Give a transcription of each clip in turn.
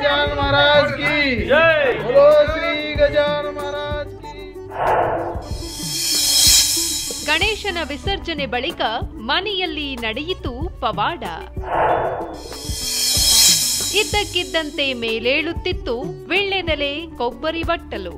गजान महाराज की जय बोलो श्री गजान महाराज की ಗಣೇಶನ ವಿಸರ್ಜನೆ ಬಳಿಕ ಮನೆಯಲ್ಲಿ ನಡೆಯಿತು ಪವಾಡ ಇದ್ದಕ್ಕಿದ್ದಂತೆ ಮೇಲೇಳುತ್ತಿತ್ತು ವೀಳ್ಯದೆಲೆ ಕೊಬ್ಬರಿ ಬಟ್ಟಲು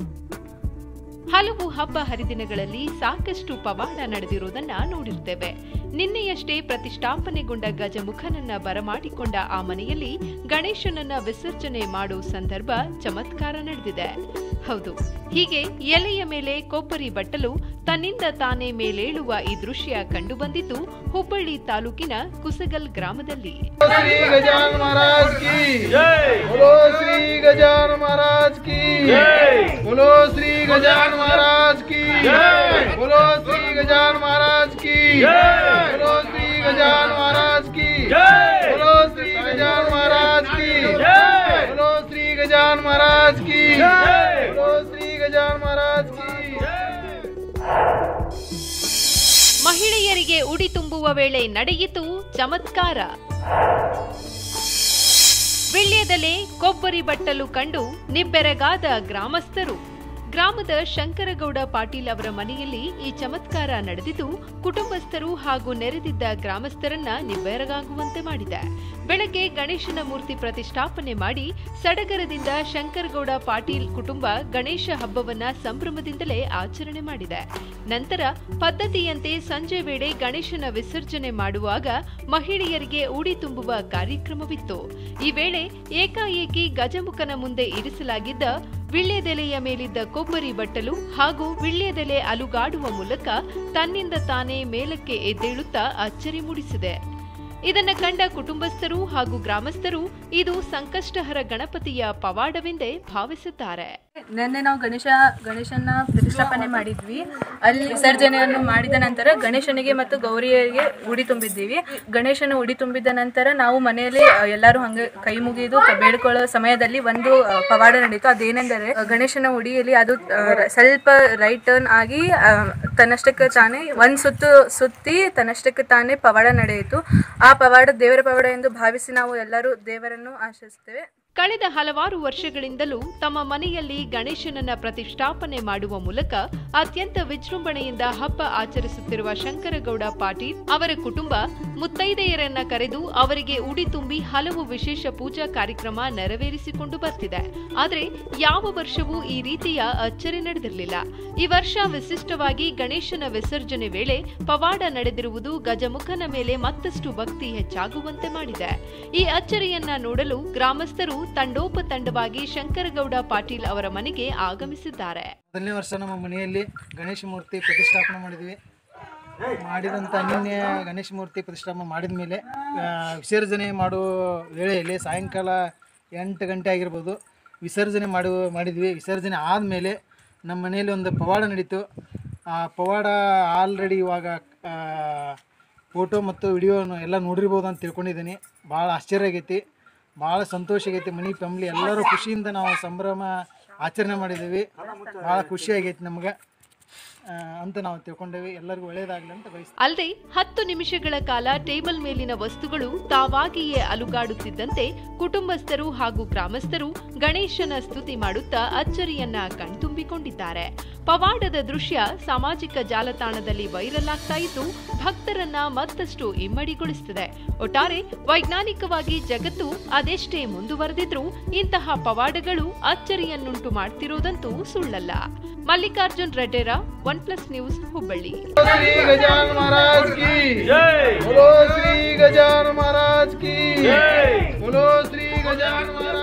ಹಲವು ಹಬ್ಬ ಹರಿದಿನಗಳಲ್ಲಿ ಸಾಕಷ್ಟು ಪವಾಡ ನಡೆದಿರುವುದನ್ನ ನೋಡಿರ್ತೇವೆ ನಿನ್ನೆಯಷ್ಟೇ ಪ್ರತಿಷ್ಠಾಪನೆಗೊಂಡ ಗಜಮುಖನನ್ನ ಬರಮಾಡಿಕೊಂಡ ಆ ಮನೆಯಲ್ಲಿ ಗಣೇಶನನ್ನ ವಿಸರ್ಜನೆ ಮಾಡೋ ಸಂದರ್ಭ ಚಮತ್ಕಾರ ನಡೆದಿದೆ ಹೌದು ಹೀಗೆ ಎಲೆಯ ಮೇಲೆ ಕೊಬ್ಬರಿ ಬಟ್ಟಲು ತನ್ನಿಂದ ತಾನೇ ಮೇಲೇಳುವ ಈ ದೃಶ್ಯ ಕಂಡುಬಂದಿದ್ದು ಹುಬ್ಬಳ್ಳಿ ತಾಲೂಕಿನ ಕುಸಗಲ್ ಗ್ರಾಮದಲ್ಲಿ श्री गजान महाराज की जय बोलो श्री गजान महाराज की जय बोलो श्री गजान महाराज की जय। बोलो श्री गजान महाराज की जय। बोलो श्री गजान महाराज की जय बोलो श्री गजान महाराज की जय बोलो श्री गजान महाराज की जय। बोलो श्री गजान महाराज की ಮಹಿಳೆಯರಿಗೆ ಉಡಿ ತುಂಬುವ ವೇಳೆ ನಡೆಯಿತು ಚಮತ್ಕಾರ ವಿಳ್ಯದಲೆ ಕೊಬ್ಬರಿ ಬಟ್ಟಲು ಕಂಡು ನಿಬ್ಬೆರಗಾದ ಗ್ರಾಮಸ್ಥರು ಗ್ರಾಮದ ಶಂಕರಗೌಡ ಪಾಟೀಲ್ ಅವರ ಮನೆಯಲ್ಲಿ ಈ ಚಮತ್ಕಾರ ನಡೆದಿದ್ದು ಕುಟುಂಬಸ್ಥರು ಹಾಗೂ ನೆರೆದಿದ್ದ ಗ್ರಾಮಸ್ಥರನ್ನ ನಿಬ್ಬೆರಗಾಗುವಂತೆ ಮಾಡಿದೆ ಬೆಳಗ್ಗೆ ಗಣೇಶನ ಮೂರ್ತಿ ಪ್ರತಿಷ್ಠಾಪನೆ ಮಾಡಿ ಸಡಗರದಿಂದ ಶಂಕರಗೌಡ ಪಾಟೀಲ್ ಕುಟುಂಬ ಗಣೇಶ ಹಬ್ಬವನ್ನ ಸಂಭ್ರಮದಿಂದಲೇ ಆಚರಣೆ ಮಾಡಿದೆ ನಂತರ ಪದ್ಧತಿಯಂತೆ ಸಂಜೆ ವೇಳೆ ಗಣೇಶನ ವಿಸರ್ಜನೆ ಮಾಡುವಾಗ ಮಹಿಳೆಯರಿಗೆ ಉಡಿ ತುಂಬುವ ಕಾರ್ಯಕ್ರಮವಿತ್ತು ಈ ವೇಳೆ ಏಕಾಏಕಿ ಗಜಮುಖನ ಮುಂದೆ ಇರಿಸಲಾಗಿದ್ದ ವಿಳ್ಯದೆಲೆಯ ಮೇಲಿದ್ದ ಕೊಬ್ಬರಿ ಬಟ್ಟಲು ಹಾಗೂ ವಿಳ್ಯದೆಲೆ ಅಲುಗಾಡುವ ಮೂಲಕ ತನ್ನಿಂದ ತಾನೇ ಮೇಲಕ್ಕೆ ಎದ್ದೇಳುತ್ತಾ ಅಚ್ಚರಿ ಮೂಡಿಸಿದೆ ಇದನ್ನ ಕಂಡ ಕುಟುಂಬಸ್ಥರು ಹಾಗೂ ಗ್ರಾಮಸ್ಥರು ಇದು ಸಂಕಷ್ಟಹರ ಗಣಪತಿಯ ಪವಾಡವೆಂದೇ ಭಾವಿಸುತ್ತಾರೆ ನಿನ್ನೆ ನಾವು ಗಣೇಶ ಗಣೇಶನ ಪ್ರತಿಷ್ಠಾಪನೆ ಮಾಡಿದ್ವಿ ಅಲ್ಲಿ ವಿಸರ್ಜನೆಯನ್ನು ಮಾಡಿದ ನಂತರ ಗಣೇಶನಿಗೆ ಮತ್ತು ಗೌರಿಯರಿಗೆ ಉಡಿ ತುಂಬಿದ್ದೀವಿ ಗಣೇಶನ ಉಡಿ ತುಂಬಿದ ನಂತರ ನಾವು ಮನೆಯಲ್ಲಿ ಆ, ಎಲ್ಲರೂ ಹಂಗೆ ಕೈ ಮುಗಿದು ಕ- ಬೇಡ್ಕೊಳ್ಳೋ ಸಮಯದಲ್ಲಿ ಒಂದು ಆ, ಪವಾಡ ನಡೀತು ಅದೇನೆಂದರೆ ಆ, ಗಣೇಶನ ಉಡಿಯಲ್ಲಿ ಅದು ಆ, ರ- ಸ್ವಲ್ಪ ರೈಟ್ ಟರ್ನ್ ಆಗಿ ಆ, ತನ್ನಷ್ಟಕ್ಕೆ ತಾನೇ ಒಂದು ಸುತ್ತು ಸುತ್ತಿ ತನ್ನಷ್ಟಕ್ಕೆ ತಾನೇ ಪವಾಡ ನಡೆಯಿತು ಆ ಪವಾಡ ದೇವರ ಪವಾಡ ಎಂದು ಭಾವಿಸಿ ನಾವು ಎಲ್ಲರೂ ದೇವರನ್ನು ಆಶಿಸ್ತೇವೆ ಕಳೆದ ಹಲವಾರು ವರ್ಷಗಳಿಂದಲೂ ತಮ್ಮ ಮನೆಯಲ್ಲಿ ಗಣೇಶನನ್ನ ಪ್ರತಿಷ್ಠಾಪನೆ ಮಾಡುವ ಮೂಲಕ ಅತ್ಯಂತ ವಿಜೃಂಭಣೆಯಿಂದ ಹಬ್ಬ ಆಚರಿಸುತ್ತಿರುವ ಶಂಕರಗೌಡ ಪಾಟೀಲ್ ಅವರ ಕುಟುಂಬ ಮುತ್ತೈದೆಯರನ್ನ ಕರೆದು ಅವರಿಗೆ ಉಡಿ ತುಂಬಿ ಹಲವು ವಿಶೇಷ ಪೂಜಾ ಕಾರ್ಯಕ್ರಮ ನೆರವೇರಿಸಿಕೊಂಡು ಬರ್ತಿದೆ ಆದರೆ ಯಾವ ವರ್ಷವೂ ಈ ರೀತಿಯ ಅಚ್ಚರಿ ನಡೆದಿರಲಿಲ್ಲ ಈ ವರ್ಷ ವಿಶಿಷ್ಟವಾಗಿ ಗಣೇಶನ ವಿಸರ್ಜನೆ ವೇಳೆ ಪವಾಡ ನಡೆದಿರುವುದು ಗಜಮುಖನ ಮೇಲೆ ಮತ್ತಷ್ಟು ಭಕ್ತಿ ಹೆಚ್ಚಾಗುವಂತೆ ಮಾಡಿದೆ ಈ ಅಚ್ಚರಿಯನ್ನ ನೋಡಲು ಗ್ರಾಮಸ್ಥರು ತಂಡೋಪತಂಡವಾಗಿ ಶಂಕರಗೌಡ ಪಾಟೀಲ್ ಅವರ ಮನೆಗೆ ಆಗಮಿಸಿದ್ದಾರೆ ಮೊದಲನೇ ವರ್ಷ ನಮ್ಮ ಮನೆಯಲ್ಲಿ ಗಣೇಶ ಮೂರ್ತಿ ಪ್ರತಿಷ್ಠಾಪನೆ ಮಾಡಿದ್ವಿ ಮಾಡಿದಂಥ ನಿನ್ನೆ ಗಣೇಶ ಮೂರ್ತಿ ಪ್ರತಿಷ್ಠಾಪನೆ ಮಾಡಿದ ಮೇಲೆ ವಿಸರ್ಜನೆ ಮಾಡುವ ವೇಳೆಯಲ್ಲಿ ಸಾಯಂಕಾಲ ಎಂಟು ಗಂಟೆ ಆಗಿರ್ಬೋದು ವಿಸರ್ಜನೆ ಮಾಡುವ ಮಾಡಿದ್ವಿ ವಿಸರ್ಜನೆ ಆದಮೇಲೆ ನಮ್ಮ ಮನೆಯಲ್ಲಿ ಒಂದು ಪವಾಡ ನಡೀತು ಆ ಪವಾಡ ಆಲ್ರೆಡಿ ಇವಾಗ ಫೋಟೋ ಮತ್ತು ವಿಡಿಯೋನು ಎಲ್ಲ ನೋಡಿರ್ಬೋದು ಅಂತ ತಿಳ್ಕೊಂಡಿದ್ದೀನಿ ಭಾಳ ಆಶ್ಚರ್ಯ ಆಗೈತಿ ಭಾಳ ಸಂತೋಷ ಆಗೈತಿ ಮನೆ ಫ್ಯಾಮ್ಲಿ ಎಲ್ಲರೂ ಖುಷಿಯಿಂದ ನಾವು ಸಂಭ್ರಮ ಆಚರಣೆ ಮಾಡಿದ್ದೀವಿ ಭಾಳ ಖುಷಿ ಆಗೈತಿ ನಮ್ಗೆ ಆ, ಅಂತ ನಾವು ತಿಳ್ಕೊಂಡೇವಿ ಎಲ್ಲರಿಗೂ ಒಳ್ಳೇದಾಗಲಿ ಅಂತ ಬಯಸ್ತೀವಿ ಅಲ್ಲದೆ ಹತ್ತು ನಿಮಿಷಗಳ ಕಾಲ ಟೇಬಲ್ ಮೇಲಿನ ವಸ್ತುಗಳು ತಾವಾಗಿಯೇ ಅಲುಗಾಡುತ್ತಿದ್ದಂತೆ ಕುಟುಂಬಸ್ಥರು ಹಾಗೂ ಗ್ರಾಮಸ್ಥರು ಗಣೇಶನ ಸ್ತುತಿ ಮಾಡುತ್ತಾ ಅಚ್ಚರಿಯನ್ನ ಕಣ್ತುಂಬಿಕೊಂಡಿದ್ದಾರೆ ಪವಾಡದ ದೃಶ್ಯ ಸಾಮಾಜಿಕ ಜಾಲತಾಣದಲ್ಲಿ ವೈರಲ್ ಆಗ್ತಾ ಇದ್ದು ಭಕ್ತರನ್ನ ಮತ್ತಷ್ಟು ಇಮ್ಮಡಿಗೊಳಿಸುತ್ತದೆ ಒಟ್ಟಾರೆ ವೈಜ್ಞಾನಿಕವಾಗಿ ಜಗತ್ತು ಅದೆಷ್ಟೇ ಮುಂದುವರೆದಿದ್ರೂ ಇಂತಹ ಪವಾಡಗಳು ಅಚ್ಚರಿಯನ್ನುಂಟು ಮಾಡ್ತಿರೋದಂತೂ ಸುಳ್ಳಲ್ಲ Mallikarjun Reddera one plus news Hubballi Shri Gajan Maharaj की जय बोलो श्री गजान महाराज की जय बोलो श्री गजान महाराज